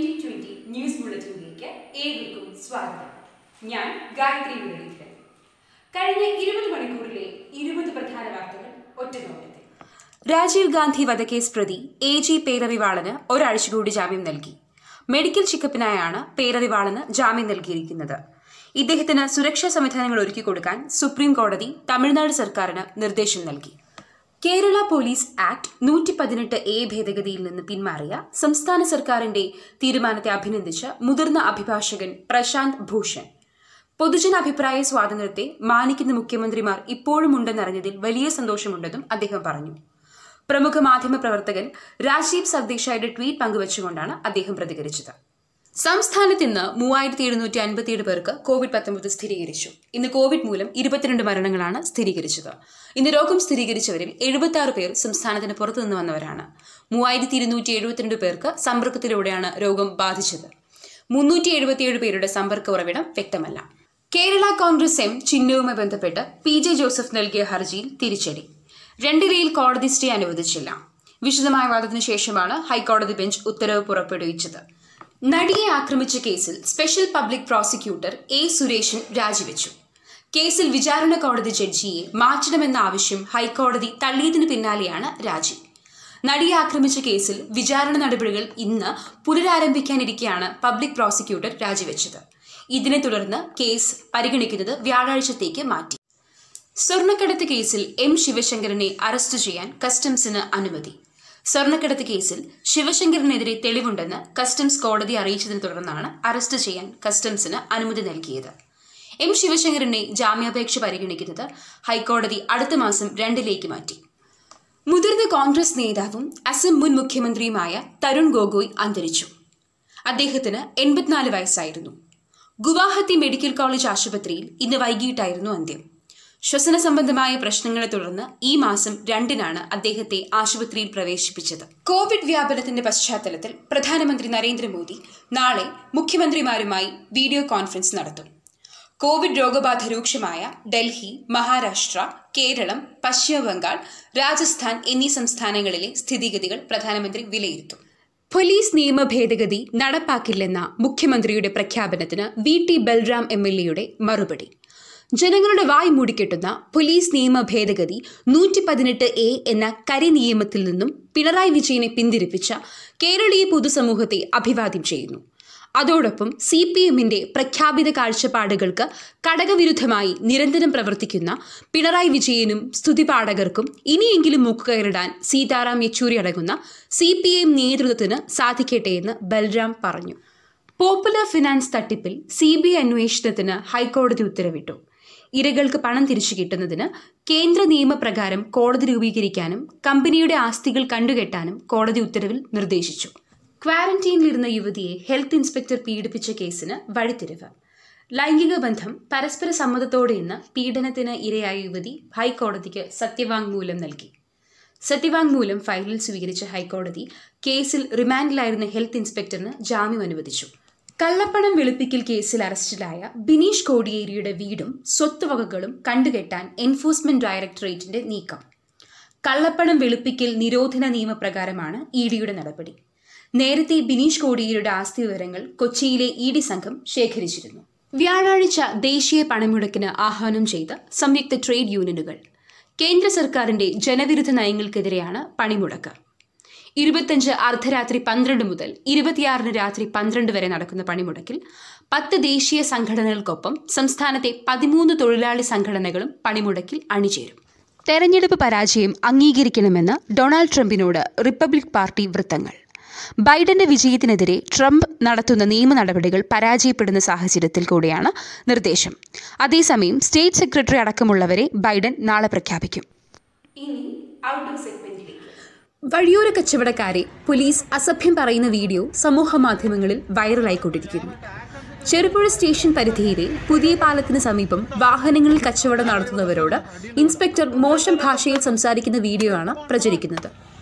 twenty news ബുള്ളറ്റിനിലേക്ക് ഏവർക്കും സ്വാഗതം ഞാൻ ഗായത്രി മുരളീധരൻ കഴിഞ്ഞ ഇരുപത് മണിക്കൂറിലെ ഇരുപത് പ്രധാന വാർത്തകൾ ഒറ്റനോട്ടത്തിൽ രാജീവ് ഗാന്ധി വധക്കേസ് പ്രതി എ ജി പേരറിവാളന് ഒരാഴ്ച കൂടി ജാമ്യം നൽകി മെഡിക്കൽ ചെക്കപ്പിനായാണ് പേരറിവാളന് ജാമ്യം നൽകിയിരിക്കുന്നത് ഇദ്ദേഹത്തിന് സുരക്ഷാ സംവിധാനങ്ങൾ ഒരുക്കി കൊടുക്കാൻ സുപ്രീം കോടതി തമിഴ്നാട് സർക്കാരിന് നിർദ്ദേശം നൽകി കേരള പോലീസ് ആക്ട് നൂറ്റി പതിനെട്ട് എ ഭേദഗതിയിൽ നിന്ന് പിന്മാറിയ സംസ്ഥാന സർക്കാരിന്റെ തീരുമാനത്തെ അഭിനന്ദിച്ച് മുതിർന്ന അഭിഭാഷകൻ പ്രശാന്ത് ഭൂഷൺ പൊതുജനാഭിപ്രായ സ്വാതന്ത്ര്യത്തെ മാനിക്കുന്ന മുഖ്യമന്ത്രിമാർ ഇപ്പോഴും ഉണ്ടെന്നറിഞ്ഞതിൽ വലിയ സന്തോഷമുണ്ടെന്നും അദ്ദേഹം പറഞ്ഞു പ്രമുഖ മാധ്യമ പ്രവർത്തകൻ രാജീവ് സർദേശായുടെ ട്വീറ്റ് പങ്കുവച്ചുകൊണ്ടാണ് അദ്ദേഹം പ്രതികരിച്ചത് സംസ്ഥാനത്ത് ഇന്ന് മൂവായിരത്തി എഴുന്നൂറ്റി അൻപത്തിയേഴ് പേർക്ക് കോവിഡ് പത്തൊമ്പത് സ്ഥിരീകരിച്ചു ഇന്ന് കോവിഡ് മൂലം ഇരുപത്തിരണ്ട് മരണങ്ങളാണ് സ്ഥിരീകരിച്ചത് ഇന്ന് രോഗം സ്ഥിരീകരിച്ചവരിൽ എഴുപത്തി ആറ് പേർ സംസ്ഥാനത്തിന് പുറത്തുനിന്ന് വന്നവരാണ് മൂവായിരത്തി ഇരുന്നൂറ്റി എഴുപത്തിരണ്ട് പേർക്ക് സമ്പർക്കത്തിലൂടെയാണ് രോഗം ബാധിച്ചത് മുന്നൂറ്റി എഴുപത്തിയേഴ് പേരുടെ സമ്പർക്ക ഉറവിടം വ്യക്തമല്ല കേരള കോൺഗ്രസ് എം ചിഹ്നവുമായി ബന്ധപ്പെട്ട് പി ജെ ജോസഫ് നൽകിയ ഹർജിയിൽ തിരിച്ചടി രണ്ടിലയിൽ കോടതി സ്റ്റേ അനുവദിച്ചില്ല വിശദമായ വാദത്തിനു ശേഷമാണ് ഹൈക്കോടതി ബെഞ്ച് ഉത്തരവ് പുറപ്പെടുവിച്ചത് നടിയെ ആക്രമിച്ച കേസിൽ special public prosecutor A Suresan രാജിവെച്ചു കേസിൽ വിചാരണ കോടതി ജഡ്ജിയെ മാറ്റണമെന്ന ആവശ്യം ഹൈക്കോടതി തള്ളിയതിനു പിന്നാലെയാണ് രാജി നടിയെ ആക്രമിച്ച കേസിൽ വിചാരണ നടപടികൾ ഇന്ന് പുനരാരംഭിക്കാനിരിക്കെയാണ് പബ്ലിക് പ്രോസിക്യൂട്ടർ രാജിവെച്ചത് ഇതിനെ തുടർന്ന് കേസ് പരിഗണിക്കുന്നത് വ്യാഴാഴ്ചത്തേക്ക് മാറ്റി സ്വർണ്ണക്കടത്ത് കേസിൽ എം ശിവശങ്കരനെ അറസ്റ്റ് ചെയ്യാൻ കസ്റ്റംസിന് അനുമതി സ്വർണ്ണക്കടത്ത് കേസിൽ ശിവശങ്കരനെതിരെ തെളിവുണ്ടെന്ന് കസ്റ്റംസ് കോടതി അറിയിച്ചതിനെ തുടർന്നാണ് അറസ്റ്റ് ചെയ്യാൻ കസ്റ്റംസിന് അനുമതി നൽകിയത് എം ശിവശങ്കരനെ ജാമ്യാപേക്ഷ പരിഗണിക്കുന്നത് ഹൈക്കോടതി അടുത്ത മാസം രണ്ടിലേക്ക് മാറ്റി മുതിർന്ന കോൺഗ്രസ് നേതാവും അസം മുൻ മുഖ്യമന്ത്രിയുമായ തരുൺ ഗൊഗോയ് അന്തരിച്ചു അദ്ദേഹത്തിന് എൺപത്തിനാല് വയസ്സായിരുന്നു ഗുവാഹത്തി മെഡിക്കൽ കോളേജ് ആശുപത്രിയിൽ ഇന്ന് വൈകിട്ടായിരുന്നു അന്ത്യം ശ്വസന സംബന്ധമായ പ്രശ്നങ്ങളെ തുടർന്ന് ഈ മാസം രണ്ടിനാണ് അദ്ദേഹത്തെ ആശുപത്രിയിൽ പ്രവേശിപ്പിച്ചത് കോവിഡ് വ്യാപനത്തിന്റെ പശ്ചാത്തലത്തിൽ പ്രധാനമന്ത്രി നരേന്ദ്രമോദി നാളെ മുഖ്യമന്ത്രിമാരുമായി വീഡിയോ കോൺഫറൻസ് നടത്തും കോവിഡ് രോഗബാധ രൂക്ഷമായ ഡൽഹി മഹാരാഷ്ട്ര കേരളം പശ്ചിമബംഗാൾ രാജസ്ഥാൻ എന്നീ സംസ്ഥാനങ്ങളിലെ സ്ഥിതിഗതികൾ പ്രധാനമന്ത്രി വിലയിരുത്തും പോലീസ് നിയമ ഭേദഗതി നടപ്പാക്കില്ലെന്ന മുഖ്യമന്ത്രിയുടെ പ്രഖ്യാപനത്തിന് V T Balram M L എയുടെ മറുപടി ജനങ്ങളുടെ വായ് മൂടിക്കെട്ടുന്ന പോലീസ് നിയമ ഭേദഗതി നൂറ്റി പതിനെട്ട് എ എന്ന കരി നിയമത്തിൽ നിന്നും പിണറായി വിജയനെ പിന്തിരിപ്പിച്ച കേരളീയ പൊതുസമൂഹത്തെ അഭിവാദ്യം ചെയ്യുന്നു അതോടൊപ്പം സി പി എമ്മിന്റെ പ്രഖ്യാപിത കാഴ്ചപ്പാടുകൾക്ക് കടകവിരുദ്ധമായി നിരന്തരം പ്രവർത്തിക്കുന്ന പിണറായി വിജയനും സ്തുതിപാഠകർക്കും ഇനിയെങ്കിലും മൂക്കുകയറിടാൻ സീതാറാം യെച്ചൂരി അടങ്ങുന്ന സി പി എം നേതൃത്വത്തിന് സാധിക്കട്ടെ എന്ന് ബൽറാം പറഞ്ഞു പോപ്പുലർ ഫിനാൻസ് തട്ടിപ്പിൽ സി ബി ഐ അന്വേഷണത്തിന് ഹൈക്കോടതി ഉത്തരവിട്ടു ഇരകൾക്ക് പണം തിരിച്ചു കിട്ടുന്നതിന് കേന്ദ്ര നിയമപ്രകാരം കോടതി രൂപീകരിക്കാനും കമ്പനിയുടെ ആസ്തികൾ കണ്ടുകെട്ടാനും കോടതി ഉത്തരവിൽ നിർദ്ദേശിച്ചു ക്വാറന്റീനിലിരുന്ന യുവതിയെ ഹെൽത്ത് ഇൻസ്പെക്ടർ പീഡിപ്പിച്ച കേസിന് വഴിത്തിരിവ് ലൈംഗിക ബന്ധം പരസ്പര സമ്മതത്തോടെയെന്ന് പീഡനത്തിന് ഇരയായ യുവതി ഹൈക്കോടതിക്ക് സത്യവാങ്മൂലം നൽകി സത്യവാങ്മൂലം ഫയലിൽ സ്വീകരിച്ച ഹൈക്കോടതി കേസിൽ റിമാൻഡിലായിരുന്ന ഹെൽത്ത് ഇൻസ്പെക്ടറിന് ജാമ്യം അനുവദിച്ചു കള്ളപ്പണം വെളുപ്പിക്കൽ കേസിൽ അറസ്റ്റിലായ ബിനീഷ് കോടിയേരിയുടെ വീടും സ്വത്തുവകകളും കണ്ടുകെട്ടാൻ എൻഫോഴ്സ്മെന്റ് ഡയറക്ടറേറ്റിന്റെ നീക്കം കള്ളപ്പണം വെളുപ്പിക്കൽ നിരോധന നിയമപ്രകാരമാണ് ഇ ഡിയുടെ നടപടി നേരത്തെ ബിനീഷ് കോടിയേരിയുടെ ആസ്തി വിവരങ്ങൾ കൊച്ചിയിലെ ഇ ഡി സംഘം ശേഖരിച്ചിരുന്നു വ്യാഴാഴ്ച ദേശീയ പണമുടക്കിന് ആഹ്വാനം ചെയ്ത സംയുക്ത ട്രേഡ് യൂണിയനുകൾ കേന്ദ്ര സർക്കാരിന്റെ ജനവിരുദ്ധ നയങ്ങൾക്കെതിരെയാണ് പണിമുടക്ക് ഇരുപത്തഞ്ച് അർദ്ധരാത്രി പന്ത്രണ്ട് മുതൽ ഇരുപത്തിയാറിന് രാത്രി പന്ത്രണ്ട് വരെ നടക്കുന്ന പണിമുടക്കിൽ പത്ത് ദേശീയ സംഘടനകൾക്കൊപ്പം സംസ്ഥാനത്തെ പതിമൂന്ന് തൊഴിലാളി സംഘടനകളും പണിമുടക്കിൽ അണിചേരും തെരഞ്ഞെടുപ്പ് പരാജയം അംഗീകരിക്കണമെന്ന് ഡൊണാൾഡ് ട്രംപിനോട് റിപ്പബ്ലിക് പാർട്ടി വൃത്തങ്ങൾ ബൈഡന്റെ വിജയത്തിനെതിരെ ട്രംപ് നടത്തുന്ന നിയമ നടപടികൾ പരാജയപ്പെടുന്ന സാഹചര്യത്തിൽ കൂടിയാണ് നിർദ്ദേശം അതേസമയം സ്റ്റേറ്റ് സെക്രട്ടറി അടക്കമുള്ളവരെ ബൈഡൻ നാളെ പ്രഖ്യാപിക്കും ഇനി ഔട്ട്ഡോർ സെഗ്മെന്റിലേക്ക് വഴിയോര കച്ചവടക്കാരെ പോലീസ് അസഭ്യം പറയുന്ന വീഡിയോ സമൂഹ മാധ്യമങ്ങളിൽ വൈറലായിക്കൊണ്ടിരിക്കുന്നു ചെറുപുഴ സ്റ്റേഷൻ പരിധിയിലെ പുതിയ പാലത്തിന് സമീപം വാഹനങ്ങളിൽ കച്ചവടം നടത്തുന്നവരോട് ഇൻസ്പെക്ടർ മോശം ഭാഷയിൽ സംസാരിക്കുന്ന വീഡിയോ ആണ് പ്രചരിക്കുന്നത്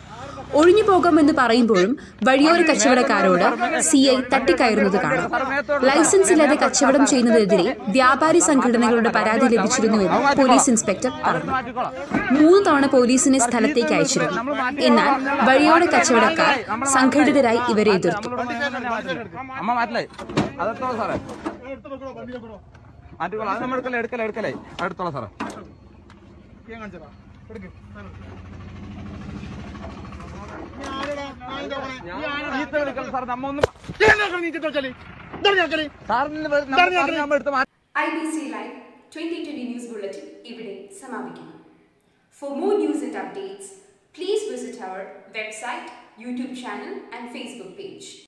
ഒഴിഞ്ഞു പോകാമെന്ന് പറയുമ്പോഴും വഴിയോര കച്ചവടക്കാരോട് സി ഐ തട്ടിക്കയറുന്നത് കാണാം ലൈസൻസ് ഇല്ലാതെ കച്ചവടം ചെയ്യുന്നതിനെതിരെ വ്യാപാരി സംഘടനകളുടെ പരാതി ലഭിച്ചിരുന്നുവെന്ന് പോലീസ് ഇൻസ്പെക്ടർ പറഞ്ഞു മൂന്ന് തവണ പോലീസിനെ സ്ഥലത്തേക്ക് അയച്ചിരുന്നു എന്നാൽ വഴിയോര കച്ചവടക്കാർ സംഘടിതരായി ഇവരെ എതിർത്തു അമ്മ മാറ്റില്ലേ അതെത്തോളാം സാറേ മാറ്റിക്കോളാം അത് നമ്മൾ എടുക്കലേ എടുക്കലേ എടുക്കലേ അടുത്തോളാം സാറേ ചീത്ത വിളിക്കണം സാർ നമ്മ ഒന്ന് സാറിന് നമ്മൾ എടുത്ത് മാറ്റി I B C live twenty twenty news bulletin ഇവിടെ സമാപിക്കുന്നു for more news and updates please visit our website YouTube channel and Facebook page